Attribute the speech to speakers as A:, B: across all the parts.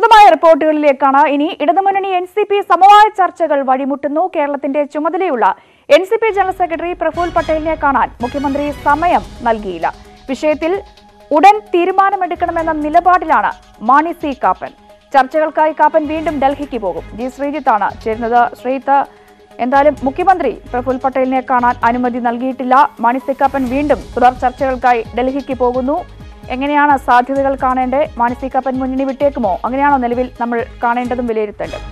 A: വിശദമായ റിപ്പോർട്ടുകളിലേക്കാണ് ഇനി ഇടതുമുന്നണി എൻ സി പി സമവായ ചർച്ചകൾ വഴിമുട്ടുന്നു കേരളത്തിന്റെ ചുമതലയുള്ള N C P general secretary Praful പട്ടേലിനെ കാണാൻ മുഖ്യമന്ത്രി സമയം നൽകിയില്ല വിഷയത്തിൽ ഉടൻ തീരുമാനമെടുക്കണമെന്ന നിലപാടിലാണ് മാണി സി കാപ്പൻ ചർച്ചകൾക്കായി കാപ്പൻ വീണ്ടും ഡൽഹിക്ക് പോകും ജി ശ്രീജിത്താണ് ചേരുന്നത് ശ്രീജിത്ത് എന്തായാലും മുഖ്യമന്ത്രി പ്രഫുൽ പട്ടേലിനെ കാണാൻ അനുമതി നൽകിയിട്ടില്ല മാണി സി കാപ്പൻ വീണ്ടും തുടർ ചർച്ചകൾക്കായി ഡൽഹിക്ക് പോകുന്നു എങ്ങനെയാണ് സാധ്യതകൾ കാണേണ്ടത് മാണി സി കാപ്പൻ മുന്നണി വിട്ടേക്കുമോ അങ്ങനെയാണോ നിലവിൽ നമ്മൾ കാണേണ്ടതും വിലയിരുത്തേണ്ടത്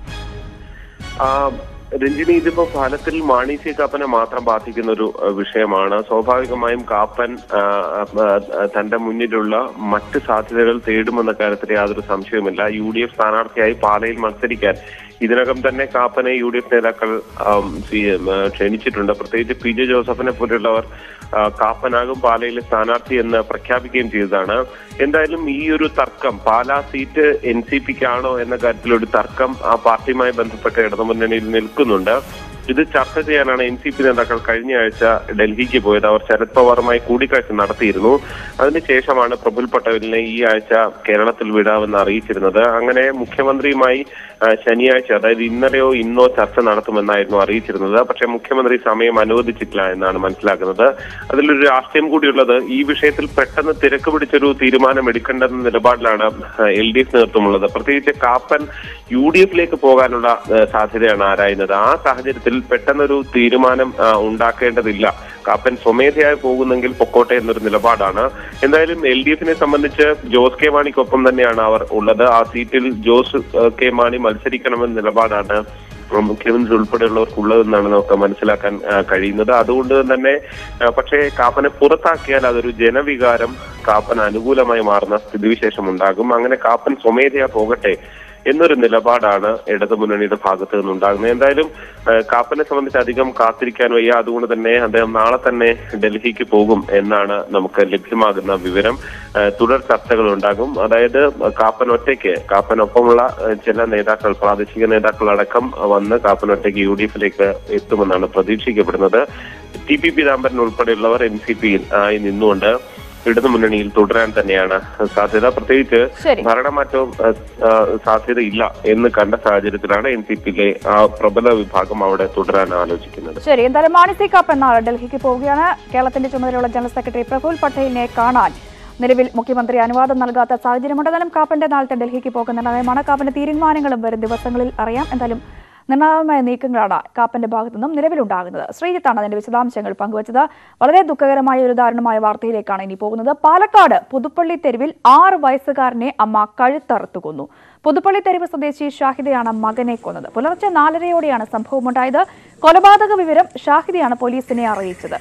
B: ആ, രഞ്ജിനി ഇതിപ്പോ ഫലത്തിൽ മാണി സി കാപ്പനെ മാത്രം ബാധിക്കുന്ന ഒരു ആ, വിഷയമാണ് സ്വാഭാവികമായും കാപ്പൻ ആ, ആ, ആ, തന്റെ മുന്നിലുള്ള മറ്റ് സാധ്യതകൾ തേടുമെന്ന കാര്യത്തിൽ യാതൊരു സംശയവുമില്ല യു ഡി എഫ് സ്ഥാനാർത്ഥിയായി പാലയിൽ മത്സരിക്കാൻ ഇതിനകം തന്നെ കാപ്പനെ യു ഡി എഫ് നേതാക്കൾ ആം, സ്വീ- ആ, ക്ഷണിച്ചിട്ടുണ്ട് പ്രത്യേകിച്ച് പി ജെ ജോസഫിനെ പോലുള്ളവർ ആ, കാപ്പനാകും പാലയിലെ സ്ഥാനാർത്ഥി എന്ന് പ്രഖ്യാപിക്കുകയും ചെയ്തതാണ് എന്തായാലും ഈ ഒരു തർക്കം പാലാ സീറ്റ് എൻ സി പിക്കാണോ എന്ന കാര്യത്തിലൊരു തർക്കം ആ പാർട്ടിയുമായി ബന്ധപ്പെട്ട ഇടതുമുന്നണിയിൽ നിൽക്കുന്നുണ്ട് ഇത് ചർച്ച ചെയ്യാനാണ് എൻ സി പി നേതാക്കൾ കഴിഞ്ഞ ആഴ്ച ഡൽഹിക്ക് പോയത് അവർ ശരത് പവാറുമായി കൂടിക്കാഴ്ച നടത്തിയിരുന്നു അതിനുശേഷമാണ് പ്രഫുൽ പട്ടേലിനെ ഈ ആഴ്ച കേരളത്തിൽ വിടാമെന്ന് അറിയിച്ചിരുന്നത് അങ്ങനെ മുഖ്യമന്ത്രിയുമായി ആ, ശനിയാഴ്ച അതായത് ഇന്നലെയോ ഇന്നോ ചർച്ച നടത്തുമെന്നായിരുന്നു അറിയിച്ചിരുന്നത് പക്ഷേ മുഖ്യമന്ത്രി സമയം അനുവദിച്ചിട്ടില്ല എന്നാണ് മനസ്സിലാക്കുന്നത് അതിലൊരു രാഷ്ട്രീയം കൂടിയുള്ളത് ഈ വിഷയത്തിൽ പെട്ടെന്ന് തിരക്ക് പിടിച്ചൊരു തീരുമാനം എടുക്കേണ്ടെന്ന നിലപാടിലാണ് എൽ ഡി എഫ് നേതൃത്വമുള്ളത് പ്രത്യേകിച്ച് കാപ്പൻ യു ഡി എഫിലേക്ക് പോകാനുള്ള ആ, സാധ്യതയാണ് ആരായുന്നത് ആ സാഹചര്യത്തിൽ പെട്ടെന്നൊരു തീരുമാനം ആ, ഉണ്ടാക്കേണ്ടതില്ല കാപ്പൻ സ്വമേധയായി പോകുന്നെങ്കിൽ പൊക്കോട്ടെ എന്നൊരു നിലപാടാണ് എന്തായാലും എൽ ഡി എഫിനെ സംബന്ധിച്ച് ജോസ് കെ മാണിക്കൊപ്പം തന്നെയാണ് അവർ ഉള്ളത് ആ സീറ്റിൽ ജോസ് ആ, കെ മാണി മത്സരിക്കണമെന്ന നിലപാടാണ് മുഖ്യമന്ത്രി ഉൾപ്പെടെയുള്ളവർക്കുള്ളതെന്നാണ് നമുക്ക് മനസ്സിലാക്കാൻ ആ, കഴിയുന്നത് അതുകൊണ്ട് തന്നെ ആ, പക്ഷേ കാപ്പനെ പുറത്താക്കിയാൽ അതൊരു ജനവികാരം കാപ്പൻ അനുകൂലമായി മാറുന്ന സ്ഥിതിവിശേഷം ഉണ്ടാകും അങ്ങനെ കാപ്പൻ സ്വമേധയാ പോകട്ടെ എന്നൊരു നിലപാടാണ് ഇടതുമുന്നണിയുടെ ഭാഗത്ത് നിന്നുണ്ടാകുന്നത് എന്തായാലും ആ, കാപ്പനെ സംബന്ധിച്ച് അധികം കാത്തിരിക്കാൻ വയ്യ അതുകൊണ്ട് തന്നെ അദ്ദേഹം നാളെ തന്നെ ഡൽഹിക്ക് പോകും എന്നാണ് നമുക്ക് ലഭ്യമാകുന്ന വിവരം ആ, തുടർ ചർച്ചകൾ ഉണ്ടാകും അതായത് കാപ്പൻ ഒറ്റയ്ക്ക് കാപ്പനൊപ്പമുള്ള ആ, ചില നേതാക്കൾ പ്രാദേശിക നേതാക്കൾ അടക്കം വന്ന് കാപ്പൻ ഒറ്റയ്ക്ക് യു ഡി എഫിലേക്ക് എത്തുമെന്നാണ് പ്രതീക്ഷിക്കപ്പെടുന്നത് ടി പി പീതാംബരൻ ഉൾപ്പെടെയുള്ളവർ എൻ സി പിയിൽ ആയി നിന്നുകൊണ്ട് ഇടതുമുന്നണിയിൽ തുടരാൻ തന്നെയാണ് സാധ്യത പ്രത്യേകിച്ച്
A: ശരി.
B: ഭരണമാറ്റവും ആ, ആ, സാധ്യതയില്ല എന്ന് കണ്ട സാഹചര്യത്തിലാണ് എൻ സി പിയിലെ ആ പ്രബല വിഭാഗം അവിടെ തുടരാൻ ആലോചിക്കുന്നത്
A: ശരി എന്തായാലും മാണി സി കാപ്പൻ നാളെ ഡൽഹിക്ക് പോവുകയാണ് കേരളത്തിന്റെ ചുമതലയുള്ള ജനറൽ സെക്രട്ടറി പ്രഫുൽ പട്ടേലിനെ കാണാൻ നിലവിൽ മുഖ്യമന്ത്രി അനുവാദം നൽകാത്ത സാഹചര്യമുണ്ട് എന്നാലും കാപ്പന്റെ നാളത്തെ ഡൽഹിക്ക് പോകുന്ന നയമാണ് കാപ്പന്റെ തീരുമാനങ്ങളും വരും ദിവസങ്ങളിൽ അറിയാം എന്തായാലും നിർണായകമായ നീക്കങ്ങളാണ് കാപ്പന്റെ ഭാഗത്തു നിന്നും നിലവിലുണ്ടാകുന്നത് ശ്രീജിത്താണ് അതിന്റെ വിശദാംശങ്ങൾ പങ്കുവച്ചത് വളരെ ദുഃഖകരമായ ഒരു ദാരുണമായ വാർത്തയിലേക്കാണ് ഇനി പോകുന്നത് പാലക്കാട് പുതുപ്പള്ളി തെരുവിൽ ആറ് വയസ്സുകാരനെ അമ്മ കഴുത്തറുത്തു കൊന്നു പുതുപ്പള്ളി തെരുവ് സ്വദേശി ഷാഹിദയാണ് മകനെ കൊന്നത് പുലർച്ചെ നാലരയോടെയാണ് സംഭവമുണ്ടായത് കൊലപാതക വിവരം ഷാഹിദയാണ് പോലീസിനെ അറിയിച്ചത്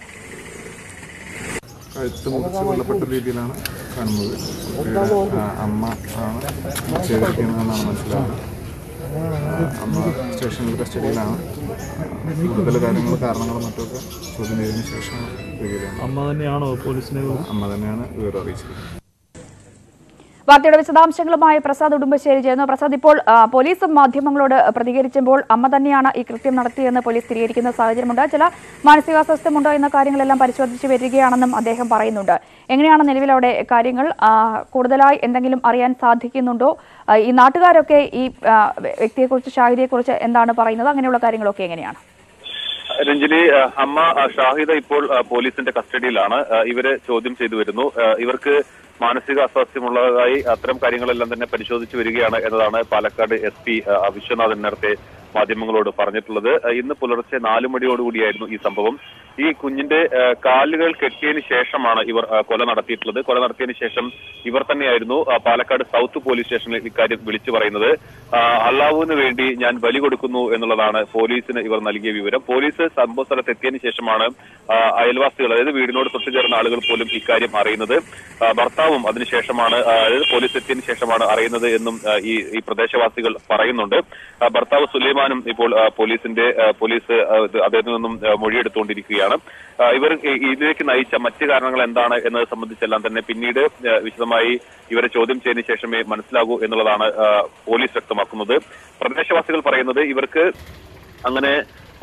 C: കഴുത്ത് മുറിച്ച് കൊല്ലപ്പെട്ട രീതിയിലാണ് കാണുന്നത് കുട്ടിയുടെ ആ, അമ്മ ആണ് ചെയ്തിരിക്കുന്നതെന്നാണ് മനസ്സിലാകുന്നത് ആ, അമ്മ സ്റ്റേഷനിൽ കസ്റ്റഡിയിലാണ് ആ, കൂടുതൽ കാര്യങ്ങൾ കാരണങ്ങളും മറ്റുമൊക്കെ ചോദ്യം ചെയ്തതിനു ശേഷം വിവരം
D: അമ്മ തന്നെയാണോ പോലീസിനെ വിളിച്ചത്?
C: അമ്മ തന്നെയാണ് വിവരം അറിയിച്ചത്
A: വാർത്തയുടെ വിശദാംശങ്ങളുമായി പ്രസാദ് ഉടുമ്പശ്ശേരി ചേർന്നു പ്രസാദ് ഇപ്പോൾ ആ, പോലീസും മാധ്യമങ്ങളോട് പ്രതികരിക്കുമ്പോൾ അമ്മ തന്നെയാണ് ഈ കൃത്യം നടത്തിയെന്ന് പോലീസ് സ്ഥിരീകരിക്കുന്ന സാഹചര്യമുണ്ട് ചില മാനസികാസ്വാസ്ഥ്യമുണ്ടോ എന്ന കാര്യങ്ങളെല്ലാം പരിശോധിച്ച് വരികയാണെന്നും അദ്ദേഹം പറയുന്നുണ്ട് എങ്ങനെയാണ് നിലവിൽ അവിടെ കാര്യങ്ങൾ ആ, കൂടുതലായി എന്തെങ്കിലും അറിയാൻ സാധിക്കുന്നുണ്ടോ ആ, ഈ നാട്ടുകാരൊക്കെ ഈ ആ, വ്യക്തിയെക്കുറിച്ച് ഷാഹിദിയെക്കുറിച്ച് എന്താണ് പറയുന്നത് അങ്ങനെയുള്ള കാര്യങ്ങളൊക്കെ എങ്ങനെയാണ്
E: രഞ്ജിനി ആ, അമ്മ ആ, ഷാഹിദ ഇപ്പോൾ ആ, പോലീസിന്റെ കസ്റ്റഡിയിലാണ് ആ, ഇവരെ ചോദ്യം ചെയ്തു വരുന്നു ആ, ഇവർക്ക് മാനസിക അസ്വാസ്ഥ്യമുള്ളതായി അത്തരം കാര്യങ്ങളെല്ലാം തന്നെ പരിശോധിച്ചു വരികയാണ് എന്നതാണ് പാലക്കാട് എസ് പി വിശ്വനാഥൻ നേരത്തെ മാധ്യമങ്ങളോട് പറഞ്ഞിട്ടുള്ളത് ആ, ഇന്ന് പുലർച്ചെ നാലു മണിയോടുകൂടിയായിരുന്നു ഈ സംഭവം ഈ കുഞ്ഞിന്റെ ആ, കാലുകൾ കെട്ടിയതിനു ശേഷമാണ് ഇവർ ആ, കൊല നടത്തിയിട്ടുള്ളത് കൊല നടത്തിയതിനു ശേഷം ഇവർ തന്നെയായിരുന്നു ആ, പാലക്കാട് സൗത്ത് പോലീസ് സ്റ്റേഷനിൽ ഇക്കാര്യം വിളിച്ചു പറയുന്നത് ആ, അള്ളാഹുവിന് വേണ്ടി ഞാൻ ബലി കൊടുക്കുന്നു എന്നുള്ളതാണ് പോലീസിന് ഇവർ നൽകിയ വിവരം പോലീസ് സംഭവ സ്ഥലത്ത് എത്തിയതിനു ശേഷമാണ് ആ, അയൽവാസികൾ അതായത് വീടിനോട് തൊട്ടുചേർന്ന ആളുകൾ പോലും ഇക്കാര്യം അറിയുന്നത് ആ, ഭർത്താവും അതിനുശേഷമാണ് ആ, അതായത് പോലീസ് എത്തിയതിനു ശേഷമാണ് അറിയുന്നത് എന്നും ആ, ഈ ഈ പ്രദേശവാസികൾ പറയുന്നുണ്ട് ആ, ഭർത്താവ് സുലൈമാനും ഇപ്പോൾ ആ, പോലീസിന്റെ ആ, പോലീസ് ആ, ഇത് അദ്ദേഹത്തിൽ നിന്നും ആ, മൊഴിയെടുത്തുകൊണ്ടിരിക്കുകയാണ് ആ, ഇവർ ഈ- ഇതിലേക്ക് നയിച്ച മറ്റു കാരണങ്ങൾ എന്താണ് എന്നത് സംബന്ധിച്ചെല്ലാം തന്നെ പിന്നീട് ആ, വിശദമായി ഇവരെ ചോദ്യം ചെയ്തതിനു ശേഷമേ മനസ്സിലാകൂ എന്നുള്ളതാണ് ആ, പോലീസ് വ്യക്തമാക്കുന്നത് പ്രദേശവാസികൾ പറയുന്നത് ഇവർക്ക് അങ്ങനെ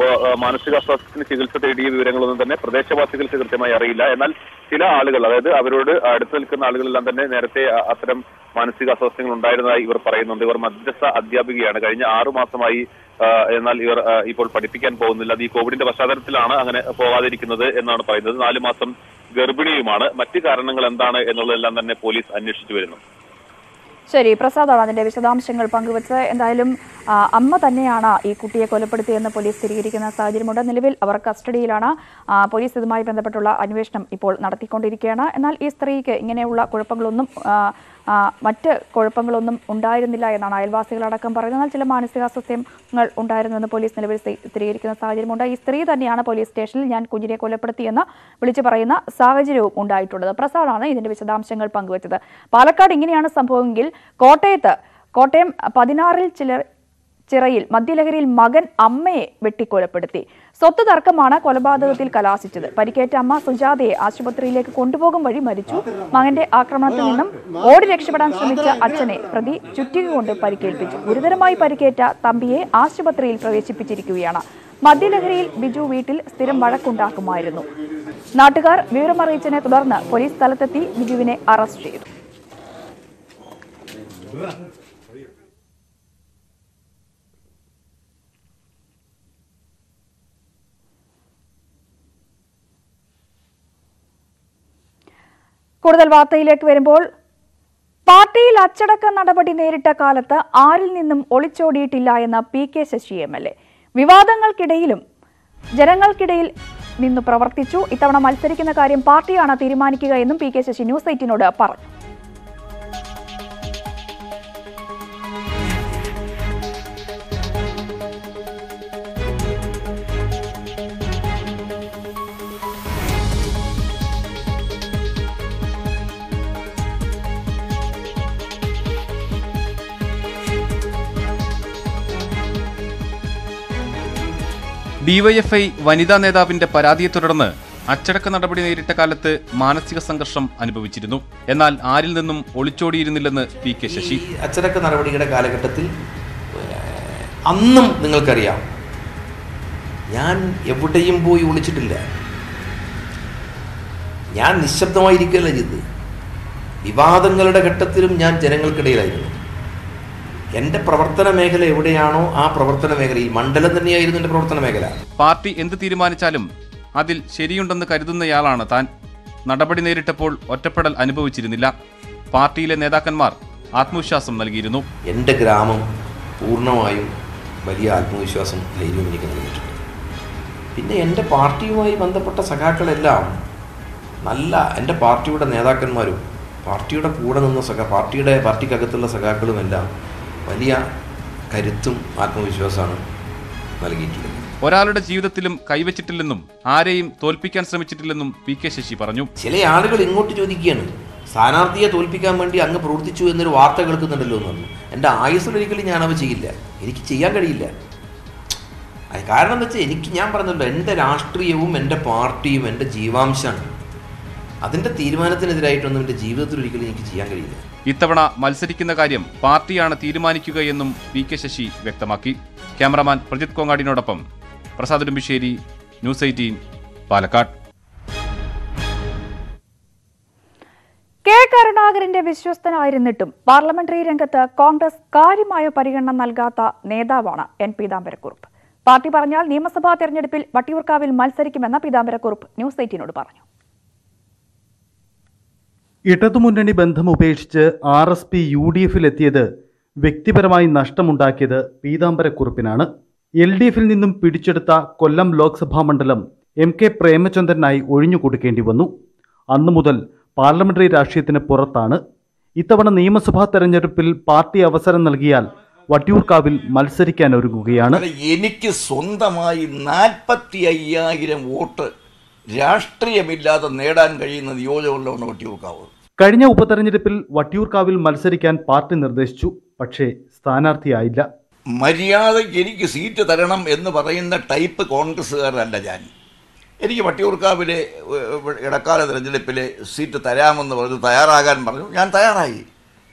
E: ഓ- ഏഹ് മാനസികാസ്വാസ്ഥ്യത്തിന് ചികിത്സ തേടിയ വിവരങ്ങളൊന്നും തന്നെ പ്രദേശവാസികൾക്ക് കൃത്യമായി അറിയില്ല എന്നാൽ ചില ആളുകൾ അതായത് അവരോട് അടുത്ത് നിൽക്കുന്ന ആളുകളെല്ലാം തന്നെ നേരത്തെ അ- അത്തരം മാനസികാസ്വാസ്ഥ്യങ്ങൾ ഉണ്ടായിരുന്നതായി ഇവർ പറയുന്നുണ്ട് ഇവർ മദ്രസ അധ്യാപികയാണ് കഴിഞ്ഞ ആറു മാസമായി ആ, എന്നാൽ ഇവർ ആ, ഇപ്പോൾ പഠിപ്പിക്കാൻ പോകുന്നില്ല അത് ഈ കോവിഡിന്റെ പശ്ചാത്തലത്തിലാണ് അങ്ങനെ പോകാതിരിക്കുന്നത് എന്നാണ് പറയുന്നത് നാലു മാസം ഗർഭിണിയുമാണ് മറ്റു കാരണങ്ങൾ എന്താണ് എന്നുള്ളതെല്ലാം തന്നെ പോലീസ് അന്വേഷിച്ചു വരുന്നു
A: ശരി പ്രസാദാണ് അതിന്റെ വിശദാംശങ്ങൾ പങ്കുവച്ചത് എന്തായാലും ആ, അമ്മ തന്നെയാണ് ഈ കുട്ടിയെ കൊലപ്പെടുത്തിയെന്ന് പോലീസ് സ്ഥിരീകരിക്കുന്ന സാഹചര്യമുണ്ട് നിലവിൽ അവർ കസ്റ്റഡിയിലാണ് ആ, പോലീസ് ഇതുമായി ബന്ധപ്പെട്ടുള്ള അന്വേഷണം ഇപ്പോൾ നടത്തിക്കൊണ്ടിരിക്കുകയാണ് എന്നാൽ ഈ സ്ത്രീക്ക് ഇങ്ങനെയുള്ള കുഴപ്പങ്ങളൊന്നും ആ, ആ, മറ്റ് കുഴപ്പങ്ങളൊന്നും ഉണ്ടായിരുന്നില്ല എന്നാണ് അയൽവാസികളടക്കം പറയുന്നത് എന്നാൽ ചില മാനസികാസ്വാസ്ഥ്യങ്ങൾ ഉണ്ടായിരുന്നുവെന്ന് പോലീസ് നിലവിൽ സ്ഥി- സ്ഥിരീകരിക്കുന്ന സാഹചര്യമുണ്ട് ഈ സ്ത്രീ തന്നെയാണ് പോലീസ് സ്റ്റേഷനിൽ ഞാൻ കുഞ്ഞിനെ കൊലപ്പെടുത്തിയെന്ന് വിളിച്ചു പറയുന്ന സാഹചര്യവും ഉണ്ടായിട്ടുള്ളത് പ്രസാദാണ് ഇതിന്റെ വിശദാംശങ്ങൾ പങ്കുവച്ചത് പാലക്കാട് ഇങ്ങനെയാണ് സംഭവമെങ്കിൽ കോട്ടയത്ത് കോട്ടയം പതിനാറിൽ ചിലർ ചിറയിൽ മദ്യലഹരിയിൽ മകൻ അമ്മയെ വെട്ടിക്കൊലപ്പെടുത്തി സ്വത്ത് തർക്കമാണ് കൊലപാതകത്തിൽ കലാശിച്ചത് പരിക്കേറ്റ അമ്മ സുജാതയെ ആശുപത്രിയിലേക്ക് കൊണ്ടുപോകും വഴി മരിച്ചു മകന്റെ ആക്രമണത്തിൽ നിന്നും ഓടി രക്ഷപ്പെടാൻ ശ്രമിച്ച അച്ഛനെ പ്രതി ചുറ്റിക കൊണ്ട് പരിക്കേൽപ്പിച്ചു ഗുരുതരമായി പരിക്കേറ്റ തമ്പിയെ ആശുപത്രിയിൽ പ്രവേശിപ്പിച്ചിരിക്കുകയാണ് മദ്യലഹരിയിൽ ബിജു വീട്ടിൽ സ്ഥിരം വഴക്കുണ്ടാക്കുമായിരുന്നു നാട്ടുകാർ വിവരമറിയിച്ചതിനെ തുടർന്ന് പോലീസ് സ്ഥലത്തെത്തി ബിജുവിനെ അറസ്റ്റ് ചെയ്തു കൂടുതൽ വാർത്തയിലേക്ക് വരുമ്പോൾ പാർട്ടിയിൽ അച്ചടക്ക നടപടി നേരിട്ട കാലത്ത് ആരിൽ നിന്നും ഒളിച്ചോടിയിട്ടില്ല എന്ന P K Sasi M L A വിവാദങ്ങൾക്കിടയിലും ജനങ്ങൾക്കിടയിൽ നിന്ന് പ്രവർത്തിച്ചു ഇത്തവണ മത്സരിക്കുന്ന കാര്യം പാർട്ടിയാണ് തീരുമാനിക്കുക എന്നും പി കെ ശശി ന്യൂസ് എയ്റ്റിനോട് പറഞ്ഞു
F: ഡിവൈഎഫ്ഐ വനിതാ നേതാവിന്റെ പരാതിയെ തുടർന്ന് അച്ചടക്ക നടപടി നേരിട്ട കാലത്ത് മാനസിക സംഘർഷം അനുഭവിച്ചിരുന്നു എന്നാൽ ആരിൽ നിന്നും ഒളിച്ചോടിയിരുന്നില്ലെന്ന് പി കെ ശശി
G: ഈ അച്ചടക്ക നടപടിയുടെ കാലഘട്ടത്തിൽ ഏഹ്, അന്നും നിങ്ങൾക്കറിയാം ഞാൻ എവിടെയും പോയി ഒളിച്ചിട്ടില്ല ഞാൻ നിശബ്ദമായിരിക്കുകയല്ല ചെയ്തത് വിവാദങ്ങളുടെ ഘട്ടത്തിലും ഞാൻ ജനങ്ങൾക്കിടയിലായിരുന്നു എൻ്റെ പ്രവർത്തന മേഖല എവിടെയാണോ ആ പ്രവർത്തന മേഖല ഈ മണ്ഡലം തന്നെയായിരുന്നു എൻ്റെ പ്രവർത്തന മേഖല
F: പാർട്ടി എന്ത് തീരുമാനിച്ചാലും അതിൽ ശരിയുണ്ടെന്ന് കരുതുന്നയാളാണ് താൻ നടപടി നേരിട്ടപ്പോൾ ഒറ്റപ്പെടൽ അനുഭവിച്ചിരുന്നില്ല പാർട്ടിയിലെ നേതാക്കന്മാർ ആത്മവിശ്വാസം നൽകിയിരുന്നു
G: എൻ്റെ ഗ്രാമം പൂർണ്ണമായും വലിയ ആത്മവിശ്വാസം ധൈര്യവും എനിക്ക് നൽകിയിട്ടുണ്ട് പിന്നെ എൻ്റെ പാർട്ടിയുമായി ബന്ധപ്പെട്ട സഖാക്കളെല്ലാം നല്ല എൻ്റെ പാർട്ടിയുടെ നേതാക്കന്മാരും പാർട്ടിയുടെ കൂടെ നിന്ന സഖ പാർട്ടിയുടെ പാർട്ടിക്കകത്തുള്ള സഖാക്കളുമെല്ലാം വലിയ കരുത്തും ആത്മവിശ്വാസമാണ് നൽകിയിട്ടുള്ളത്
F: ഒരാളുടെ ജീവിതത്തിലും കൈവച്ചിട്ടില്ലെന്നും ആരെയും തോൽപ്പിക്കാൻ ശ്രമിച്ചിട്ടില്ലെന്നും പി കെ ശശി പറഞ്ഞു
G: ചില ആളുകൾ ഇങ്ങോട്ട് ചോദിക്കുകയാണ് സ്ഥാനാർത്ഥിയെ തോൽപ്പിക്കാൻ വേണ്ടി അങ്ങ് പ്രവർത്തിച്ചു എന്നൊരു വാർത്ത കേൾക്കുന്നുണ്ടല്ലോ എന്ന് പറഞ്ഞു എൻ്റെ ആയുസ്സിലൊരിക്കലും ഞാനവ ചെയ്യില്ല എനിക്ക് ചെയ്യാൻ കഴിയില്ല അത് കാരണം എന്താ വെച്ചാൽ എനിക്ക് ഞാൻ പറഞ്ഞല്ലോ എൻ്റെ രാഷ്ട്രീയവും എൻ്റെ പാർട്ടിയും എൻ്റെ ജീവാംശമാണ് അതിൻ്റെ തീരുമാനത്തിനെതിരായിട്ടൊന്നും എൻ്റെ ജീവിതത്തിൽ ഒരിക്കലും എനിക്ക് ചെയ്യാൻ കഴിയില്ല
F: ഇത്തവണ മത്സരിക്കുന്ന കാര്യം പാർട്ടിയാണ് തീരുമാനിക്കുകയെന്നും പി കെ ശശി വ്യക്തമാക്കി ക്യാമറമാൻ പ്രജിത് കോങ്ങാടിനോടൊപ്പം Prasad Udumbisseri news eighteen Palakkad
A: K കരുണാകരന്റെ വിശ്വസ്തനായിരുന്നിട്ടും പാർലമെന്ററി രംഗത്ത് കോൺഗ്രസ് കാര്യമായ പരിഗണന നൽകാത്ത നേതാവാണ് എൻ പീതാംബരക്കുറുപ്പ് പാർട്ടി പറഞ്ഞാൽ നിയമസഭാ തെരഞ്ഞെടുപ്പിൽ വട്ടിയൂർക്കാവിൽ മത്സരിക്കുമെന്ന് പീതാംബരക്കുറുപ്പ് ന്യൂസ് എയ്റ്റീനോട് പറഞ്ഞു
H: ഇടതുമുന്നണി ബന്ധം ഉപേക്ഷിച്ച് R S P U D എഫിലെത്തിയത് വ്യക്തിപരമായി നഷ്ടമുണ്ടാക്കിയത് പീതാംബരക്കുറുപ്പിനാണ് എൽ ഡി എഫിൽ നിന്നും പിടിച്ചെടുത്ത കൊല്ലം ലോക്സഭാ മണ്ഡലം എം കെ പ്രേമചന്ദ്രനായി ഒഴിഞ്ഞുകൊടുക്കേണ്ടി വന്നു അന്നു മുതൽ പാർലമെന്ററി രാഷ്ട്രീയത്തിന് പുറത്താണ് ഇത്തവണ നിയമസഭാ തെരഞ്ഞെടുപ്പിൽ പാർട്ടി അവസരം നൽകിയാൽ വട്ടിയൂർക്കാവിൽ മത്സരിക്കാൻ ഒരുങ്ങുകയാണ്
I: അല്ല, എനിക്ക് സ്വന്തമായി നാൽപ്പത്തി അയ്യായിരം വോട്ട് രാഷ്ട്രീയമില്ലാതെ നേടാൻ കഴിയുന്ന നിയോജകമണ്ഡലമാണ് വട്ടിയൂർക്കാവ്
H: കഴിഞ്ഞ ഉപതെരഞ്ഞെടുപ്പിൽ വട്ടിയൂർക്കാവിൽ മത്സരിക്കാൻ പാർട്ടി നിർദ്ദേശിച്ചു പക്ഷേ സ്ഥാനാർത്ഥിയായില്ല
I: മര്യാദയ്ക്ക് എനിക്ക് സീറ്റ് തരണം എന്ന് പറയുന്ന ടൈപ്പ് കോൺഗ്രസ്സുകാരനല്ല ഞാൻ എനിക്ക് വട്ടിയൂർക്കാവിലെ ഏഹ്, ഇടക്കാല തെരഞ്ഞെടുപ്പിലെ സീറ്റ് തരാമെന്ന് പറഞ്ഞു തയ്യാറാകാൻ പറഞ്ഞു ഞാൻ തയ്യാറായി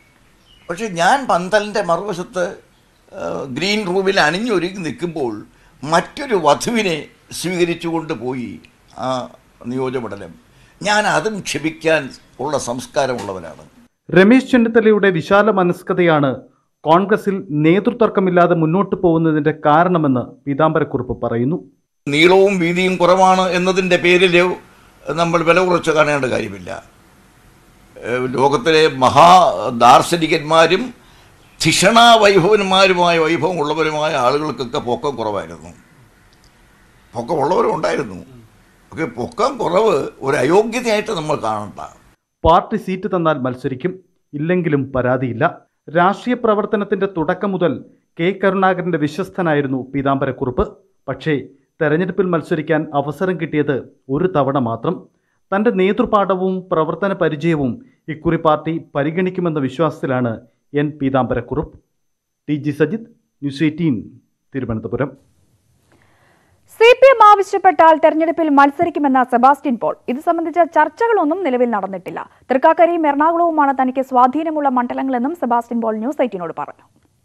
I: പക്ഷേ ഞാൻ പന്തലിൻ്റെ മറുവശത്ത് ഏഹ്, ഗ്രീൻ റൂമിൽ അണിഞ്ഞൊരുങ്ങി നിൽക്കുമ്പോൾ മറ്റൊരു വധുവിനെ സ്വീകരിച്ചുകൊണ്ട് പോയി ആ നിയോജകമണ്ഡലം ഞാൻ അതും ക്ഷമിക്കാൻ ഉള്ള സംസ്കാരമുള്ളവനാണ്
H: രമേശ് ചെന്നിത്തലയുടെ വിശാല മനസ്കതയാണ് കോൺഗ്രസിൽ നേതൃതർക്കമില്ലാതെ മുന്നോട്ട് പോകുന്നതിന്റെ കാരണമെന്ന് പീതാംബരക്കുറിപ്പ് പറയുന്നു
I: നീളവും വീതിയും കുറവാണ് എന്നതിൻ്റെ പേരിൽ നമ്മൾ വില കുറച്ച് കാണേണ്ട കാര്യമില്ല ഏഹ് ലോകത്തിലെ മഹാ ദാർശനികന്മാരും ധിഷണാ വൈഭവന്മാരുമായ വൈഭവം ഉള്ളവരുമായ ആളുകൾക്കൊക്കെ പൊക്കം കുറവായിരുന്നു പൊക്കം ഉള്ളവരും ഉണ്ടായിരുന്നു ഒക്കെ പൊക്കം കുറവ് ഒരു അയോഗ്യതയായിട്ട് നമ്മൾ കാണണ്ട
H: പാർട്ടി സീറ്റ് തന്നാൽ മത്സരിക്കും ഇല്ലെങ്കിലും പരാതിയില്ല രാഷ്ട്രീയ പ്രവർത്തനത്തിന്റെ തുടക്കം മുതൽ കെ കരുണാകരന്റെ വിശ്വസ്തനായിരുന്നു പീതാംബരക്കുറുപ്പ് പക്ഷേ തെരഞ്ഞെടുപ്പിൽ മത്സരിക്കാൻ അവസരം കിട്ടിയത് ഒരു തവണ മാത്രം തന്റെ നേതൃപാഠവും പ്രവർത്തന പരിചയവും ഇക്കുറി പാർട്ടി പരിഗണിക്കുമെന്ന വിശ്വാസത്തിലാണ് N Peethambara Kurup T G Sajith news eighteen Thiruvananthapuram
A: C P M ആവശ്യപ്പെട്ടാൽ തെരഞ്ഞെടുപ്പിൽ മത്സരിക്കുമെന്ന സെബാസ്റ്റ്യൻ പോൾ ഇത് സംബന്ധിച്ച ചർച്ചകളൊന്നും നിലവിൽ നടന്നിട്ടില്ല തൃക്കാക്കരയും എറണാകുളവുമാണ് തനിക്ക് സ്വാധീനമുള്ള മണ്ഡലങ്ങളെന്നും സെബാസ്റ്റ്യൻ പോൾ ന്യൂസ് എയ്റ്റീനോട് പറഞ്ഞു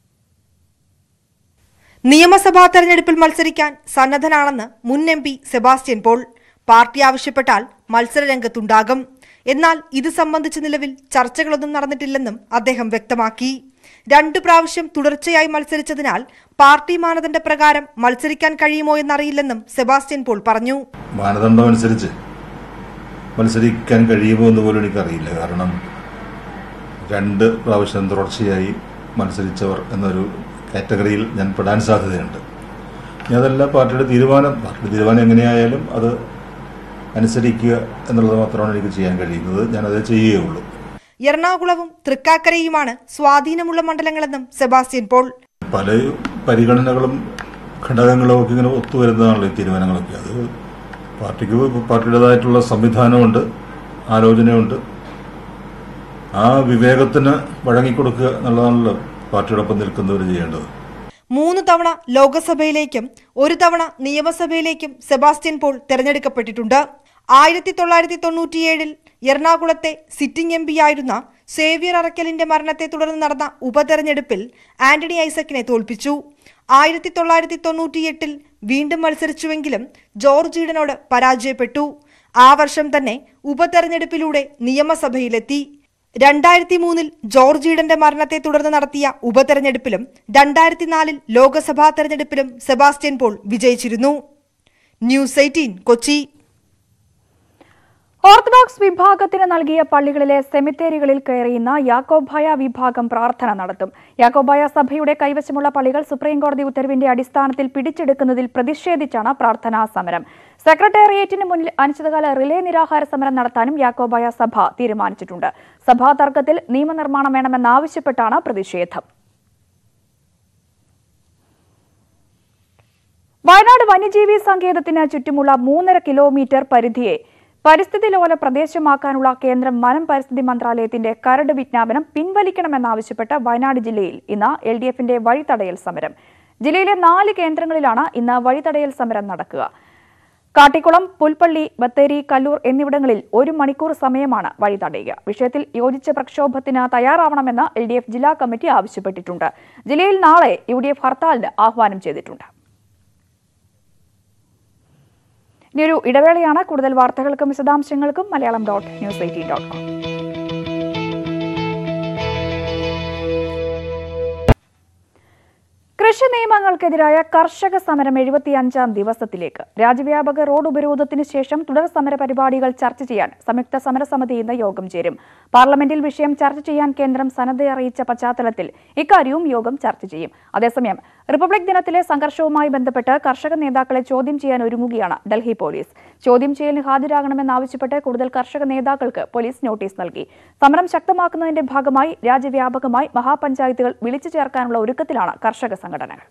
J: നിയമസഭാ തെരഞ്ഞെടുപ്പിൽ മത്സരിക്കാൻ സന്നദ്ധനാണെന്ന് മുൻ M P Sebastian Paul party ആവശ്യപ്പെട്ടാൽ മത്സരരംഗത്തുണ്ടാകും എന്നാൽ ഇത് സംബന്ധിച്ച് നിലവിൽ ചർച്ചകളൊന്നും നടന്നിട്ടില്ലെന്നും അദ്ദേഹം വ്യക്തമാക്കി രണ്ടു പ്രാവശ്യം തുടർച്ചയായി മത്സരിച്ചതിനാൽ പാർട്ടി മാനദണ്ഡ പ്രകാരം മത്സരിക്കാൻ കഴിയുമോ എന്നറിയില്ലെന്നും സെബാസ്റ്റ്യൻ പോൾ പറഞ്ഞു
K: മാനദണ്ഡം അനുസരിച്ച് മത്സരിക്കാൻ കഴിയുമോ എന്ന് പോലും എനിക്കറിയില്ല കാരണം രണ്ട് പ്രാവശ്യം തുടർച്ചയായി മത്സരിച്ചവർ എന്നൊരു കാറ്റഗറിയിൽ ഞാൻ പെടാൻ സാധ്യതയുണ്ട് ഇനി അതല്ല പാർട്ടിയുടെ തീരുമാനം പാർട്ടിയുടെ തീരുമാനം എങ്ങനെയായാലും അത് അനുസരിക്കുക എന്നുള്ളത് മാത്രമാണ് എനിക്ക് ചെയ്യാൻ കഴിയുന്നത് ഞാനത് ചെയ്യുകയുള്ളൂ
J: എറണാകുളവും തൃക്കാക്കരയുമാണ് സ്വാധീനമുള്ള മണ്ഡലങ്ങളെന്നും സെബാസ്റ്റ്യൻ പോൾ
K: പല പരിഗണനകളും ഘടകങ്ങളും ഒക്കെ ഇങ്ങനെ ഒത്തുവരുന്നതാണല്ലോ ഈ തീരുമാനങ്ങളൊക്കെ അത് പാർട്ടിക്ക് പാർട്ടിയുടേതായിട്ടുള്ള സംവിധാനമുണ്ട് ആലോചനയുണ്ട് ആ വിവേകത്തിന് വഴങ്ങിക്കൊടുക്കുക എന്നുള്ളതാണല്ലോ പാർട്ടിയോടൊപ്പം നിൽക്കുന്നവർ ചെയ്യേണ്ടത്
J: മൂന്ന് തവണ ലോക്സഭയിലേക്കും ഒരു തവണ നിയമസഭയിലേക്കും സെബാസ്റ്റ്യൻ പോൾ തെരഞ്ഞെടുക്കപ്പെട്ടിട്ടുണ്ട് ആയിരത്തി തൊള്ളായിരത്തി തൊണ്ണൂറ്റിയേഴിൽ എറണാകുളത്തെ സിറ്റിംഗ് എം ആയിരുന്ന സേവ്യർ അറക്കലിന്റെ മരണത്തെ തുടർന്ന് നടന്ന ഉപതെരഞ്ഞെടുപ്പിൽ ആന്റണി ഐസക്കിനെ തോൽപ്പിച്ചു ആയിരത്തി തൊള്ളായിരത്തി തൊണ്ണൂറ്റിയെട്ടിൽ വീണ്ടും മത്സരിച്ചുവെങ്കിലും ജോർജ് ഈഡനോട് പരാജയപ്പെട്ടു ആ വർഷം തന്നെ ഉപതെരഞ്ഞെടുപ്പിലൂടെ നിയമസഭയിലെത്തി രണ്ടായിരത്തി മൂന്നിൽ ജോർജ് ഈഡന്റെ മരണത്തെ തുടർന്ന് നടത്തിയ ഉപതെരഞ്ഞെടുപ്പിലും രണ്ടായിരത്തി നാലിൽ ലോക്സഭാ തെരഞ്ഞെടുപ്പിലും സെബാസ്റ്റ്യൻ പോൾ വിജയിച്ചിരുന്നു ന്യൂസ് എയ്റ്റീൻ കൊച്ചി
A: ഓർത്തഡോക്സ് വിഭാഗത്തിന് നൽകിയ പള്ളികളിലെ സെമിത്തേരികളിൽ കയറിയുന്ന യാക്കോബായ വിഭാഗം പ്രാർത്ഥന നടത്തും യാക്കോബായ സഭയുടെ കൈവശമുള്ള പള്ളികൾ സുപ്രീംകോടതി ഉത്തരവിന്റെ അടിസ്ഥാനത്തിൽ പിടിച്ചെടുക്കുന്നതിൽ പ്രതിഷേധിച്ചാണ് പ്രാർത്ഥനാ സമരം സെക്രട്ടേറിയറ്റിന് മുന്നിൽ അനിശ്ചിതകാല റിലേ നിരാഹാര സമരം നടത്താനും യാക്കോബായ സഭ തീരുമാനിച്ചിട്ടുണ്ട് സഭാ തർക്കത്തിൽ നിയമനിർമ്മാണം വേണമെന്നാവശ്യപ്പെട്ടാണ് പ്രതിഷേധം വയനാട് വന്യജീവി സങ്കേതത്തിന് ചുറ്റുമുള്ള മൂന്നര കിലോമീറ്റർ പരിധിയെ പരിസ്ഥിതി ലോല പ്രദേശമാക്കാനുള്ള കേന്ദ്രം വനം പരിസ്ഥിതി മന്ത്രാലയത്തിന്റെ കരട് വിജ്ഞാപനം പിൻവലിക്കണമെന്നാവശ്യപ്പെട്ട് വയനാട് ജില്ലയിൽ ഇന്ന് എൽ ഡി എഫിന്റെ വഴിതടയൽ സമരം ജില്ലയിലെ നാല് കേന്ദ്രങ്ങളിലാണ് ഇന്ന് വഴിതടയൽ സമരം നടക്കുക കാട്ടിക്കുളം പുൽപ്പള്ളി ബത്തേരി കല്ലൂർ എന്നിവിടങ്ങളിൽ ഒരു മണിക്കൂർ സമയമാണ് വഴി തടയുക വിഷയത്തിൽ യോജിച്ച പ്രക്ഷോഭത്തിന് തയ്യാറാവണമെന്ന് എൽ ഡി എഫ് ജില്ലാ കമ്മിറ്റി ആവശ്യപ്പെട്ടിട്ടുണ്ട് ജില്ലയിൽ നാളെ യു ഡി എഫ് ഹർത്താലിന് ആഹ്വാനം ചെയ്തിട്ടുണ്ട് ഇനിയൊരു ഇടവേളയാണ് കൂടുതൽ വാർത്തകൾക്കും വിശദാംശങ്ങൾക്കും Malayalam dot news eighteen dot com കൃഷി നിയമങ്ങൾക്കെതിരായ കർഷക സമരം എഴുപത്തിയഞ്ചാം ദിവസത്തിലേക്ക് രാജ്യവ്യാപക റോഡ് ഉപരോധത്തിന് ശേഷം തുടർ സമര പരിപാടികൾ ചർച്ച ചെയ്യാൻ സംയുക്ത സമരസമിതി ഇന്ന് യോഗം ചേരും പാർലമെന്റിൽ വിഷയം ചർച്ച ചെയ്യാൻ കേന്ദ്രം സന്നദ്ധ അറിയിച്ച പശ്ചാത്തലത്തിൽ ഇക്കാര്യവും യോഗം ചർച്ച ചെയ്യും അതേസമയം റിപ്പബ്ലിക് ദിനത്തിലെ സംഘർഷവുമായി ബന്ധപ്പെട്ട് കർഷക നേതാക്കളെ ചോദ്യം ചെയ്യാൻ ഒരുങ്ങുകയാണ് ഡൽഹി പോലീസ് ചോദ്യം ചെയ്യലിന് ഹാജരാകണമെന്നാവശ്യപ്പെട്ട് കൂടുതൽ കർഷക നേതാക്കൾക്ക് പോലീസ് നോട്ടീസ് നൽകി സമരം ശക്തമാക്കുന്നതിന്റെ ഭാഗമായി രാജ്യവ്യാപകമായി മഹാപഞ്ചായത്തുകൾ വിളിച്ചു ചേർക്കാനുള്ള ഒരുക്കത്തിലാണ് കർഷക സംഘടനകൾ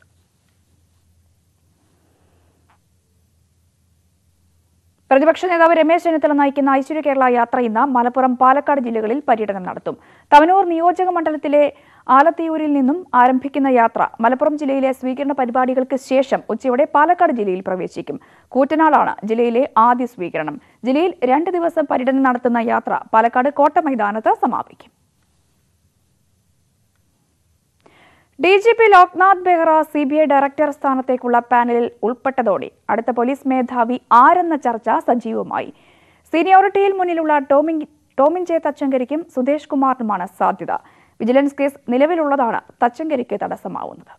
A: പ്രതിപക്ഷ നേതാവ് രമേശ് ചെന്നിത്തല നയിക്കുന്ന ഐശ്വര്യ കേരള യാത്ര ഇന്ന് മലപ്പുറം പാലക്കാട് ജില്ലകളിൽ പര്യടനം നടത്തും തവനൂർ നിയോജക മണ്ഡലത്തിലെ ആലത്തിയൂരിൽ നിന്നും ആരംഭിക്കുന്ന യാത്ര മലപ്പുറം ജില്ലയിലെ സ്വീകരണ പരിപാടികൾക്ക് ശേഷം ഉച്ചയോടെ പാലക്കാട് ജില്ലയിൽ പ്രവേശിക്കും കൂറ്റനാടാണ് ജില്ലയിലെ ആദ്യ സ്വീകരണം ജില്ലയിൽ രണ്ട് ദിവസം പര്യടനം നടത്തുന്ന യാത്ര പാലക്കാട് കോട്ട മൈതാനത്ത് സമാപിക്കും D G P Loknath Behera C B I director സ്ഥാനത്തേക്കുള്ള പാനലിൽ ഉൾപ്പെട്ടതോടെ അടുത്ത പോലീസ് മേധാവി ആരെന്ന ചർച്ച സജീവമായി സീനിയോറിറ്റിയിൽ മുന്നിലുള്ള ടോമിൻ ടോമിൻ ജെ തച്ചങ്കരിക്കും സുധേഷ് കുമാറിനുമാണ് സാധ്യത വിജിലൻസ് കേസ് നിലവിലുള്ളതാണ് തച്ചങ്കരിക്ക് തടസ്സമാവുന്നത്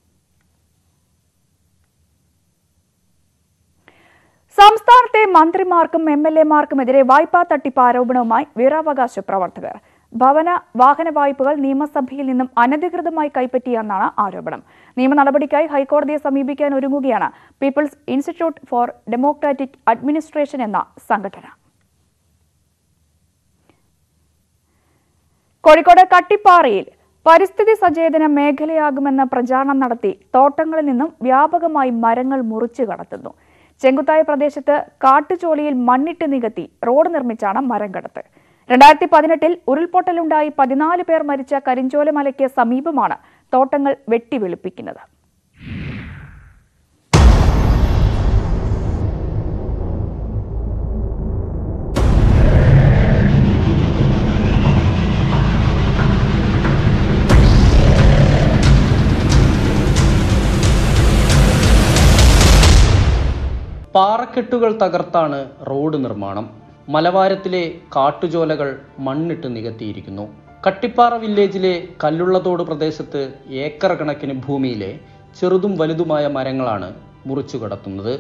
A: സംസ്ഥാനത്തെ മന്ത്രിമാർക്കും എം എൽ എമാർക്കുമെതിരെ വായ്പാ തട്ടിപ്പ് ആരോപണവുമായി വീരാവകാശ പ്രവർത്തകർ ഭവന വാഹന വായ്പകൾ നിയമസഭയിൽ നിന്നും അനധികൃതമായി കൈപ്പറ്റിയെന്നാണ് ആരോപണം നിയമ നടപടിക്കായി ഹൈക്കോടതിയെ സമീപിക്കാൻ ഒരുങ്ങുകയാണ് people's institute for democratic administration എന്ന സംഘടന കോഴിക്കോട് കട്ടിപ്പാറയിൽ പരിസ്ഥിതി സചേതന മേഖലയാകുമെന്ന പ്രചാരണം നടത്തി തോട്ടങ്ങളിൽ നിന്നും വ്യാപകമായി മരങ്ങൾ മുറിച്ചു കടത്തുന്നു ചെങ്കുത്തായ പ്രദേശത്ത് കാട്ടുചോലയിൽ മണ്ണിട്ട് നികത്തി റോഡ് നിർമ്മിച്ചാണ് മരം കടത്ത് രണ്ടായിരത്തി പതിനെട്ടിൽ ഉരുൾപൊട്ടലുണ്ടായി പതിനാല് പേർ മരിച്ച കരിഞ്ചോല മലയ്ക്ക് സമീപമാണ് തോട്ടങ്ങൾ വെട്ടിവെളുപ്പിക്കുന്നത്
L: പാറക്കെട്ടുകൾ തകർത്താണ് റോഡ് നിർമ്മാണം മലവാരത്തിലെ കാട്ടുചോലകൾ മണ്ണിട്ട് നികത്തിയിരിക്കുന്നു കട്ടിപ്പാറ വില്ലേജിലെ കല്ലുള്ളതോട് പ്രദേശത്ത് ഏക്കർ കണക്കിന് ഭൂമിയിലെ ചെറുതും വലുതുമായ മരങ്ങളാണ് മുറിച്ചു കടത്തുന്നത്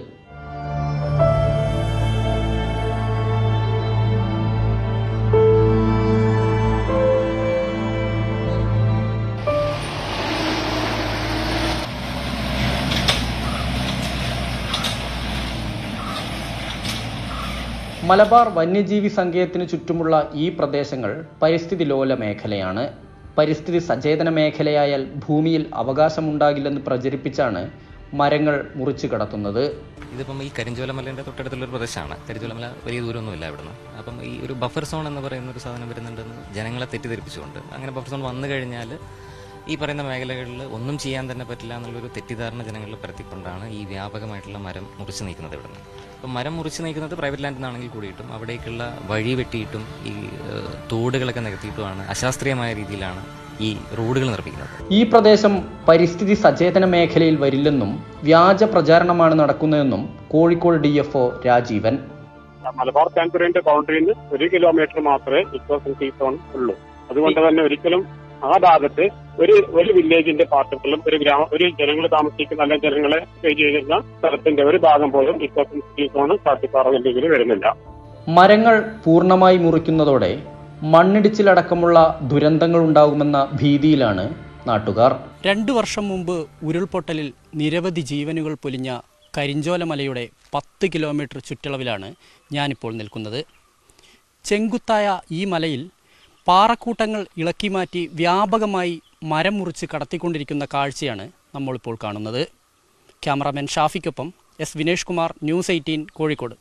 L: മലബാർ വന്യജീവി സങ്കേതത്തിന് ചുറ്റുമുള്ള ഈ പ്രദേശങ്ങൾ പരിസ്ഥിതി ലോല മേഖലയാണ് പരിസ്ഥിതി സചേതന മേഖലയായാൽ ഭൂമിയിൽ അവകാശമുണ്ടാകില്ലെന്ന് പ്രചരിപ്പിച്ചാണ് മരങ്ങൾ മുറിച്ചു കടത്തുന്നത്
M: ഇതിപ്പം ഈ കരിഞ്ചോലമലേൻ്റെ തൊട്ടടുത്തുള്ളൊരു പ്രദേശമാണ് കരിഞ്ചോലമല വലിയ ദൂരമൊന്നുമില്ല ഇവിടുന്ന് അപ്പം ഈ ഒരു ബഫർ സോൺ എന്ന് പറയുന്ന ഒരു സാധനം വരുന്നുണ്ടെന്ന് ജനങ്ങളെ തെറ്റിദ്ധരിപ്പിച്ചുകൊണ്ട് അങ്ങനെ ബഫർ സോൺ വന്നു കഴിഞ്ഞാൽ ഈ പറയുന്ന മേഖലകളിൽ ഒന്നും ചെയ്യാൻ തന്നെ പറ്റില്ല എന്നുള്ളൊരു തെറ്റിദ്ധാരണ ജനങ്ങളിൽ പരത്തിക്കൊണ്ടാണ് ഈ വ്യാപകമായിട്ടുള്ള മരം മുറിച്ച് നീക്കുന്നത് ഇവിടുന്ന് അപ്പം മരം മുറിച്ച് നീക്കുന്നത് പ്രൈവറ്റ് ലാൻഡിൽ നിന്നാണെങ്കിൽ കൂടിയിട്ടും അവിടേക്കുള്ള വഴി വെട്ടിയിട്ടും ഈ ഏഹ്, തോടുകളൊക്കെ നികത്തിയിട്ടുമാണ് അശാസ്ത്രീയമായ രീതിയിലാണ് ഈ റോഡുകൾ നിർമ്മിക്കുന്നത്
L: ഈ പ്രദേശം പരിസ്ഥിതി സചേതന മേഖലയിൽ വരില്ലെന്നും വ്യാജ പ്രചാരണമാണ് നടക്കുന്നതെന്നും കോഴിക്കോട് ഡി എഫ് രാജീവൻ
N: മലബാർ കാൻപുരന്റെ ബൗണ്ടറിയിൽ നിന്ന് ഒരു കിലോമീറ്റർ മാത്രമേ ഇക്കോസൺ സീ സോൺ ഉള്ളൂ അതുകൊണ്ട് തന്നെ ഒരിക്കലും ആ ഭാഗത്ത് ഒരു ഒരു വില്ലേജിന്റെ പാർട്ടുകളും ഒരു ഗ്രാമ ഒരു ജനങ്ങൾ താമസിക്കുന്ന അല്ലെങ്കിൽ ജനങ്ങളെ പേ ചെയ്യുന്ന സ്ഥലത്തിന്റെ ഒരു ഭാഗം പോലും ഇക്കോസൺ സീ സോൺ കാട്ടിപ്പാറ വില്ലേജിൽ വരുന്നില്ല
L: മരങ്ങൾ പൂർണ്ണമായി മുറിക്കുന്നതോടെ മണ്ണിടിച്ചിലടക്കമുള്ള ദുരന്തങ്ങൾ ഉണ്ടാകുമെന്ന ഭീതിയിലാണ് നാട്ടുകാർ
O: രണ്ടു വർഷം മുമ്പ് ഉരുൾപൊട്ടലിൽ നിരവധി ജീവനുകൾ പൊലിഞ്ഞ കരിഞ്ചോലമലയുടെ പത്ത് കിലോമീറ്റർ ചുറ്റളവിലാണ് ഞാനിപ്പോൾ നിൽക്കുന്നത് ചെങ്കുത്തായ ഈ മലയിൽ പാറക്കൂട്ടങ്ങൾ ഇളക്കി മാറ്റി വ്യാപകമായി മരം മുറിച്ച് കടത്തിക്കൊണ്ടിരിക്കുന്ന കാഴ്ചയാണ് നമ്മളിപ്പോൾ കാണുന്നത് ക്യാമറാമാൻ ഷാഫിക്കൊപ്പം S Vinesh Kumar news eighteen Kozhikode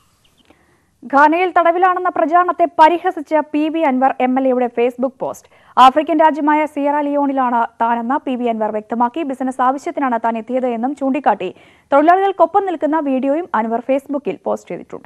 A: ഘാനയിൽ തടവിലാണെന്ന പ്രചാരണത്തെ പരിഹസിച്ച P V Anvar M L എയുടെ ഫേസ്ബുക്ക് പോസ്റ്റ് ആഫ്രിക്കൻ രാജ്യമായ സിയറ ലിയോണിലാണ് താനെന്ന് പി വി അൻവർ വ്യക്തമാക്കി ബിസിനസ് ആവശ്യത്തിനാണ് താൻ എത്തിയത് എന്നും ചൂണ്ടിക്കാട്ടി തൊഴിലാളികൾക്കൊപ്പം നിൽക്കുന്ന വീഡിയോയും അൻവർ ഫേസ്ബുക്കിൽ പോസ്റ്റ് ചെയ്തിട്ടുണ്ട്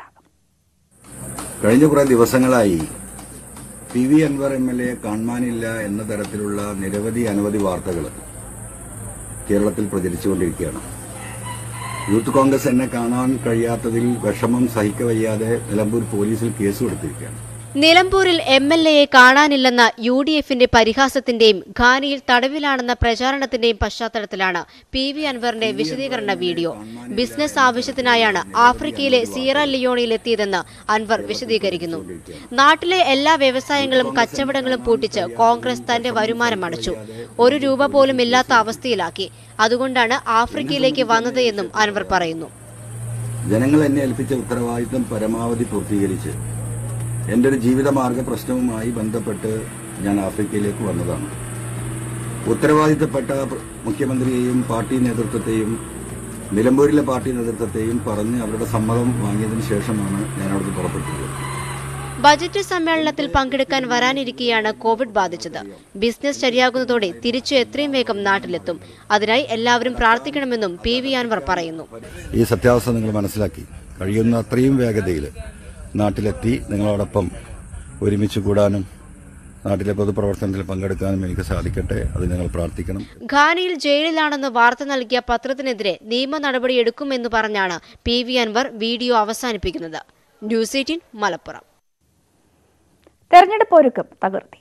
P: കഴിഞ്ഞ കുറേ ദിവസങ്ങളായി P V Anvar M L A കാണാനില്ല എന്ന തരത്തിലുള്ള നിരവധി അനവധി വാർത്തകൾ കേരളത്തിൽ പ്രചരിച്ചുകൊണ്ടിരിക്കുകയാണ് യൂത്ത് കോൺഗ്രസ് എന്നെ കാണാൻ കഴിയാത്തതിൽ വിഷമം സഹിക്കവയ്യാതെ നിലമ്പൂർ പോലീസിൽ കേസ് കൊടുത്തിരിക്കുകയാണ്
Q: നിലമ്പൂരിൽ എം എൽ എയെ കാണാനില്ലെന്ന യു ഡി എഫിന്റെ പരിഹാസത്തിന്റെയും ഘാനയിൽ തടവിലാണെന്ന പ്രചാരണത്തിന്റെയും പശ്ചാത്തലത്തിലാണ് പി വി അൻവറിന്റെ വിശദീകരണ വീഡിയോ ബിസിനസ് ആവശ്യത്തിനായാണ് ആഫ്രിക്കയിലെ സിയറ ലിയോണിയിലെത്തിയതെന്ന് അൻവർ വിശദീകരിക്കുന്നു നാട്ടിലെ എല്ലാ വ്യവസായങ്ങളും കച്ചവടങ്ങളും പൂട്ടിച്ച് കോൺഗ്രസ് തന്റെ വരുമാനം അടച്ചു ഒരു രൂപ പോലും ഇല്ലാത്ത അവസ്ഥയിലാക്കി അതുകൊണ്ടാണ് ആഫ്രിക്കയിലേക്ക് വന്നത് എന്നും അൻവർ പറയുന്നു
P: ജനങ്ങൾ എന്നെ ഏൽപ്പിച്ച ഉത്തരവാദിത്തം പരമാവധി പൂർത്തീകരിച്ച് എൻ്റെ ഒരു ജീവിതമാർഗ പ്രശ്നവുമായി ബന്ധപ്പെട്ട് ഞാൻ ആഫ്രിക്കയിലേക്ക് വന്നതാണ് ഉത്തരവാദിത്തപ്പെട്ട പ്ര- മുഖ്യമന്ത്രിയെയും പാർട്ടി നേതൃത്വത്തെയും നിലമ്പൂരിലെ പാർട്ടി നേതൃത്വത്തെയും പറഞ്ഞ് അവരുടെ സമ്മതം വാങ്ങിയതിനു ശേഷമാണ് ഞാൻ അവിടുന്ന് പുറപ്പെട്ടത്
Q: ബജറ്റ് സമ്മേളനത്തിൽ പങ്കെടുക്കാൻ വരാനിരിക്കെയാണ് കോവിഡ് ബാധിച്ചത് ബിസിനസ് ശരിയാകുന്നതോടെ തിരിച്ചു എത്രയും വേഗം നാട്ടിലെത്തും അതിനായി എല്ലാവരും പ്രാർത്ഥിക്കണമെന്നും പി വി അൻവർ പറയുന്നു
P: ഈ സത്യാവസ്ഥ നിങ്ങൾ മനസ്സിലാക്കി കഴിയുന്ന അത്രയും വേഗതയിൽ നാട്ടിലെത്തി നിങ്ങളോടൊപ്പം ഒരുമിച്ച് കൂടാനും നാട്ടിലെ പൊതുപ്രവർത്തനത്തിൽ പങ്കെടുക്കാനും എനിക്ക് സാധിക്കട്ടെ അത് ഞങ്ങൾ പ്രാർത്ഥിക്കണം
Q: ഘാനയിൽ ജയിലിലാണെന്ന് വാർത്ത നൽകിയ പത്രത്തിനെതിരെ നിയമ നടപടിയെടുക്കുമെന്ന് പറഞ്ഞാണ് പി വി അൻവർ വീഡിയോ അവസാനിപ്പിക്കുന്നത് ന്യൂസ് എയ്റ്റീൻ മലപ്പുറം
A: തെരഞ്ഞെടുപ്പ് ഒരുക്കം തകർത്തി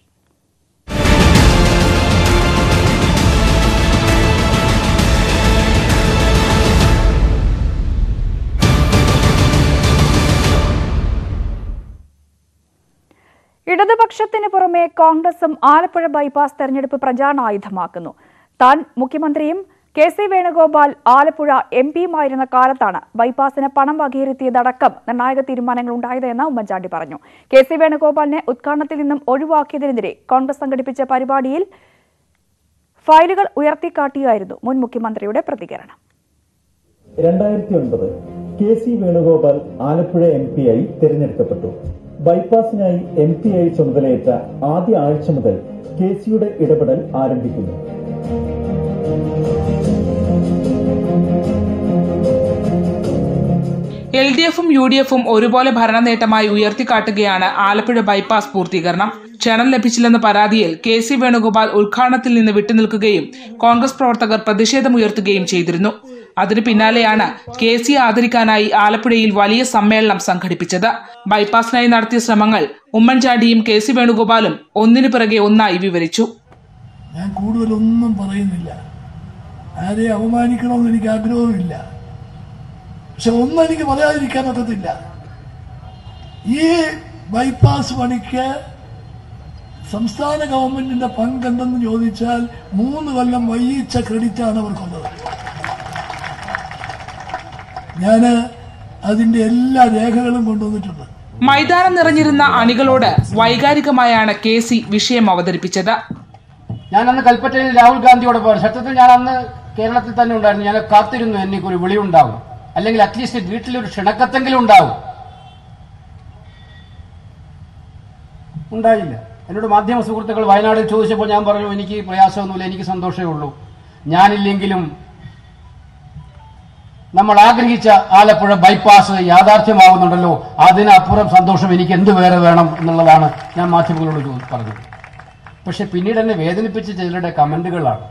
A: ഇടതുപക്ഷത്തിന് പുറമെ കോൺഗ്രസും ആലപ്പുഴ ബൈപ്പാസ് തെരഞ്ഞെടുപ്പ് പ്രചാരണായുധമാക്കുന്നു താൻ മുഖ്യമന്ത്രിയും K C Venugopal Alappuzha M പിയുമായിരുന്ന കാലത്താണ് ബൈപ്പാസിന് പണം വകയിരുത്തിയതടക്കം നിർണായക തീരുമാനങ്ങൾ ഉണ്ടായതെന്ന് ഉമ്മൻചാണ്ടി പറഞ്ഞു കെ സി വേണുഗോപാലിനെ ഉദ്ഘാടനത്തിൽ നിന്നും ഒഴിവാക്കിയതിനെതിരെ കോൺഗ്രസ് സംഘടിപ്പിച്ച പരിപാടിയിൽ ഫയലുകൾ ഉയർത്തിക്കാട്ടിയായിരുന്നു മുൻ മുഖ്യമന്ത്രിയുടെ പ്രതികരണം
R: രണ്ടായിരത്തി ഒൻപത് K C Venugopal Alappuzha M P ആയി തിരഞ്ഞെടുക്കപ്പെട്ടു ബൈപ്പാസിനായി എം പി ആയി ചുമതലയേറ്റ ആദ്യ ആഴ്ച മുതൽ കെ സിയുടെ ഇടപെടൽ ആരംഭിക്കുന്നു
S: എൽ ഡി എഫും യു ഡി എഫും ഒരുപോലെ ഭരണ നേട്ടമായി ഉയർത്തിക്കാട്ടുകയാണ് ആലപ്പുഴ ബൈപ്പാസ് പൂർത്തീകരണം ക്ഷണം ലഭിച്ചില്ലെന്ന പരാതിയിൽ കെ സി വേണുഗോപാൽ ഉദ്ഘാടനത്തിൽ നിന്ന് വിട്ടുനിൽക്കുകയും കോൺഗ്രസ് പ്രവർത്തകർ പ്രതിഷേധമുയർത്തുകയും ചെയ്തിരുന്നു അതിനു പിന്നാലെയാണ് കെ സി ആദരിക്കാനായി ആലപ്പുഴയിൽ വലിയ സമ്മേളനം സംഘടിപ്പിച്ചത് ബൈപ്പാസിനായി നടത്തിയ ശ്രമങ്ങൾ ഉമ്മൻചാണ്ടിയും കെ സി വേണുഗോപാലും ഒന്നിനു പിറകെ ഒന്നായി വിവരിച്ചു
T: ഞാൻ കൂടുതലൊന്നും പറയുന്നില്ല ആരെയും അവമാനിക്കണമെന്ന് എനിക്ക് ആഗ്രഹവുമില്ല പക്ഷെ ഒന്നും എനിക്ക് പറയാതിരിക്കാൻ പറ്റത്തില്ല ഈ ബൈപ്പാസ് പണിക്ക് സംസ്ഥാന ഗവൺമെന്റിന്റെ പങ്കെന്തെന്ന് ചോദിച്ചാൽ മൂന്ന് കൊല്ലം വൈകിച്ച ക്രെഡിറ്റാണ് അവർക്കുള്ളത് ഞാന് അതിന്റെ എല്ലാ രേഖകളും കൊണ്ടുവന്നിട്ടുണ്ട്
S: മൈതാനം നിറഞ്ഞിരുന്ന അണികളോട് വൈകാരികമായാണ് കെ സി വിഷയം അവതരിപ്പിച്ചത്
U: ഞാൻ അന്ന് കൽപ്പറ്റയിൽ രാഹുൽ ഗാന്ധിയോട് പോയി സത്യത്തിൽ ഞാൻ അന്ന് കേരളത്തിൽ തന്നെ ഉണ്ടായിരുന്നു ഞാൻ കാത്തിരുന്നു എനിക്ക് ഒരു വിളി ഉണ്ടാവും അല്ലെങ്കിൽ അറ്റ്ലീസ്റ്റ് വീട്ടിലൊരു ക്ഷണക്കത്തെങ്കിലും ഉണ്ടാവും ഉണ്ടായില്ല എന്നോട് മാധ്യമ സുഹൃത്തുക്കൾ വയനാടിൽ ചോദിച്ചപ്പോൾ ഞാൻ പറഞ്ഞു എനിക്ക് പ്രയാസമൊന്നുമില്ല എനിക്ക് സന്തോഷമേ ഉള്ളൂ ഞാനില്ലെങ്കിലും നമ്മൾ ആഗ്രഹിച്ച ആലപ്പുഴ ബൈപ്പാസ് യാഥാർത്ഥ്യമാവുന്നുണ്ടല്ലോ അതിനപ്പുറം സന്തോഷം എനിക്ക് എന്ത് വേറെ വേണം എന്നുള്ളതാണ് ഞാൻ മാധ്യമങ്ങളോട് ചോ- പറഞ്ഞത് പക്ഷെ പിന്നീട് എന്നെ വേദനിപ്പിച്ച ചിലരുടെ കമന്റുകളാണ്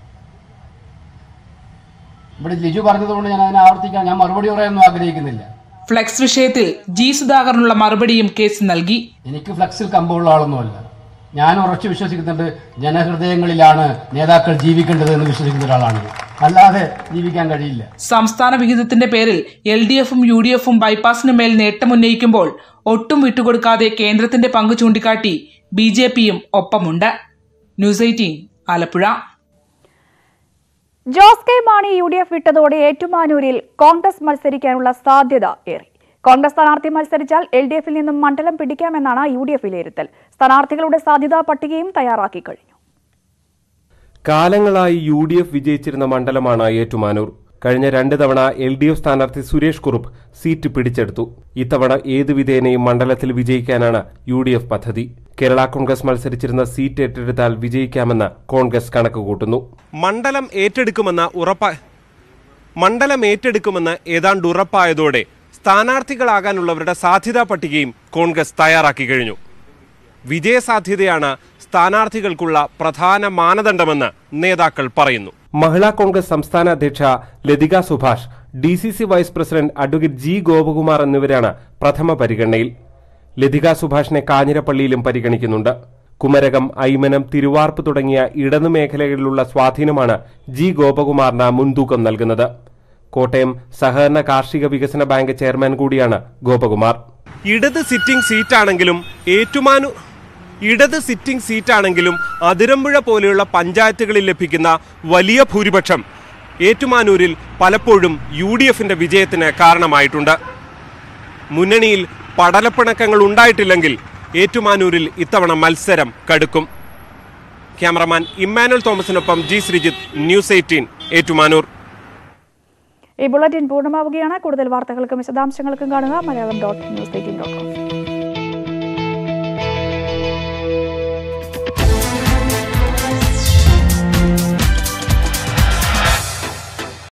U: ഇവിടെ ലിജു പറഞ്ഞതുകൊണ്ട് ഞാൻ അതിനെ ആവർത്തിക്കാൻ ഞാൻ മറുപടി പറയാനൊന്നും ആഗ്രഹിക്കുന്നില്ല
S: ഫ്ലെക്സ് വിഷയത്തിൽ ജി സുധാകരനുള്ള മറുപടിയും കേസ് നൽകി
U: എനിക്ക് ഫ്ലക്സിൽ കമ്പമുള്ള ആളൊന്നുമല്ല ഞാൻ ഉറച്ചു വിശ്വസിക്കുന്നുണ്ട് ജനഹൃദയങ്ങളിലാണ് നേതാക്കൾ ജീവിക്കേണ്ടത് എന്ന് വിശ്വസിക്കുന്ന ഒരാളാണ് അല്ലാതെ ജീവിക്കാൻ കഴിയില്ല
S: സംസ്ഥാന വിഹിതത്തിന്റെ പേരിൽ എൽ ഡി എഫും യു ഡി എഫും ബൈപ്പാസിന് മേൽ നേട്ടമുന്നയിക്കുമ്പോൾ ഒട്ടും വിട്ടുകൊടുക്കാതെ കേന്ദ്രത്തിന്റെ പങ്ക് ചൂണ്ടിക്കാട്ടി ബി ജെ പിയും ഒപ്പമുണ്ട് news eighteen Alappuzha
A: Jose K Mani U D F വിട്ടതോടെ ഏറ്റുമാനൂരിൽ കോൺഗ്രസ് മത്സരിക്കാനുള്ള സാധ്യത ഏറി കോൺഗ്രസ് സ്ഥാനാർത്ഥി മത്സരിച്ചാൽ എൽ ഡി എഫിൽ നിന്നും മണ്ഡലം പിടിക്കാമെന്നാണ് യു ഡി എഫ് വിലയിരുത്തൽ സ്ഥാനാർത്ഥികളുടെ സാധ്യതാ പട്ടികയും തയ്യാറാക്കി കഴിഞ്ഞു
V: കാലങ്ങളായി യു ഡി എഫ് വിജയിച്ചിരുന്ന മണ്ഡലമാണ് ഏറ്റുമാനൂർ കഴിഞ്ഞ രണ്ട് തവണ എൽ ഡി എഫ് സ്ഥാനാർത്ഥി സുരേഷ് കുറുപ്പ് സീറ്റ് പിടിച്ചെടുത്തു ഇത്തവണ ഏതു വിധേനയും മണ്ഡലത്തിൽ വിജയിക്കാനാണ് യു ഡി എഫ് പദ്ധതി കേരള കോൺഗ്രസ് മത്സരിച്ചിരുന്ന സീറ്റ് ഏറ്റെടുത്താൽ വിജയിക്കാമെന്ന് കോൺഗ്രസ് കണക്കുകൂട്ടുന്നു
W: മണ്ഡലം ഏറ്റെടുക്കുമെന്ന് ഉറപ്പ മണ്ഡലം ഏറ്റെടുക്കുമെന്ന് ഏതാണ്ട് ഉറപ്പായതോടെ സ്ഥാനാർത്ഥികളാകാനുള്ളവരുടെ സാധ്യതാ പട്ടികയും കോൺഗ്രസ് തയ്യാറാക്കി കഴിഞ്ഞു വിജയസാധ്യതയാണ് സ്ഥാനാർത്ഥികൾക്കുള്ള പ്രധാന മാനദണ്ഡമെന്ന് നേതാക്കൾ പറയുന്നു
V: മഹിളാ കോൺഗ്രസ് സംസ്ഥാന അധ്യക്ഷ Lathika Subhash D C C vice president advocate G Gopakumar എന്നിവരാണ് പ്രഥമ പരിഗണനയിൽ ലതിക സുഭാഷിനെ കാഞ്ഞിരപ്പള്ളിയിലും പരിഗണിക്കുന്നുണ്ട് കുമരകം ഐമനം തിരുവാർപ്പ് തുടങ്ങിയ ഇടതു മേഖലകളിലുള്ള സ്വാധീനമാണ് ജി ഗോപകുമാറിന് മുൻതൂക്കം നൽകുന്നത് കോട്ടയം സഹകരണ കാർഷിക വികസന ബാങ്ക് ചെയർമാൻ കൂടിയാണ് ഗോപകുമാർ
W: ഇടത് സിറ്റിംഗ് സീറ്റാണെങ്കിലും ഏറ്റുമാനു ഇടത് സിറ്റിംഗ് സീറ്റാണെങ്കിലും അതിരമ്പുഴ പോലെയുള്ള പഞ്ചായത്തുകളിൽ ലഭിക്കുന്ന വലിയ ഭൂരിപക്ഷം ഏറ്റുമാനൂരിൽ പലപ്പോഴും യു ഡി എഫിന്റെ വിജയത്തിന് കാരണമായിട്ടുണ്ട് മുന്നണിയിൽ പടലപ്പിണക്കങ്ങൾ ഉണ്ടായിട്ടില്ലെങ്കിൽ ഏറ്റുമാനൂരിൽ ഇത്തവണ മത്സരം കടുക്കും ക്യാമറമാൻ ഇമ്മാനുവൽ തോമസിനൊപ്പം G Sreejith news eighteen Ettumanoor
A: ഈ ബുള്ളറ്റിൻ പൂർണ്ണമാവുകയാണ് കൂടുതൽ വാർത്തകൾക്കും വിശദാംശങ്ങൾക്കും കാണുക Malayalam dot news eighteen dot com